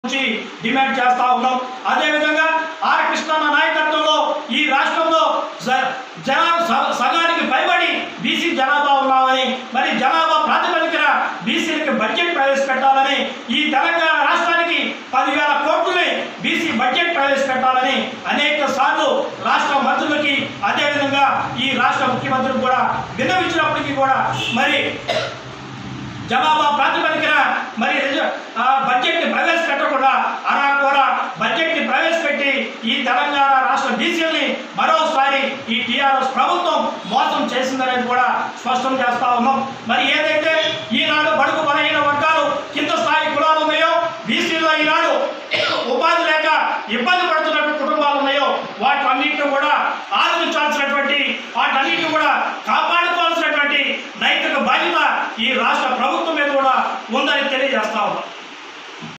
నుంచి డిమాండ్ చేస్తా ఉన్నాం అదేవిధంగా ఆర్ కృష్ణన్న నాయకత్వంలో ఈ రాష్ట్రంలో జ- జనా స- సగానికి పైబడి బీసీ జనాభా ఉన్నామని మరి జనాభా ప్రాతిపదికన బీసీలకి బడ్జెట్ ప్రవేశపెట్టాలని ఈ తెలంగాణ రాష్ట్రానికి పదివేల కోట్లని బీసీ బడ్జెట్ ప్రవేశపెట్టాలని అనేక సార్లు రాష్ట్ర మంత్రులకి అదేవిధంగా ఈ రాష్ట్ర ముఖ్యమంత్రికి కూడా విన్నవించినప్పటికీ కూడా మరి జనాభా ప్రాతిపదికన మరి రిజ- ఆ బడ్జెట్ని ప్రవేశపెట్టకుండా అలా కూడా బడ్జెట్ని ప్రవేశపెట్టి ఈ తెలంగాణ రాష్ట్ర బీసీలని మరోసారి ఈ టీఆర్ఎస్ ప్రభుత్వం మోసం చేసిందనేది కూడా స్పష్టం చేస్తా ఉన్నాం మరి ఏదైతే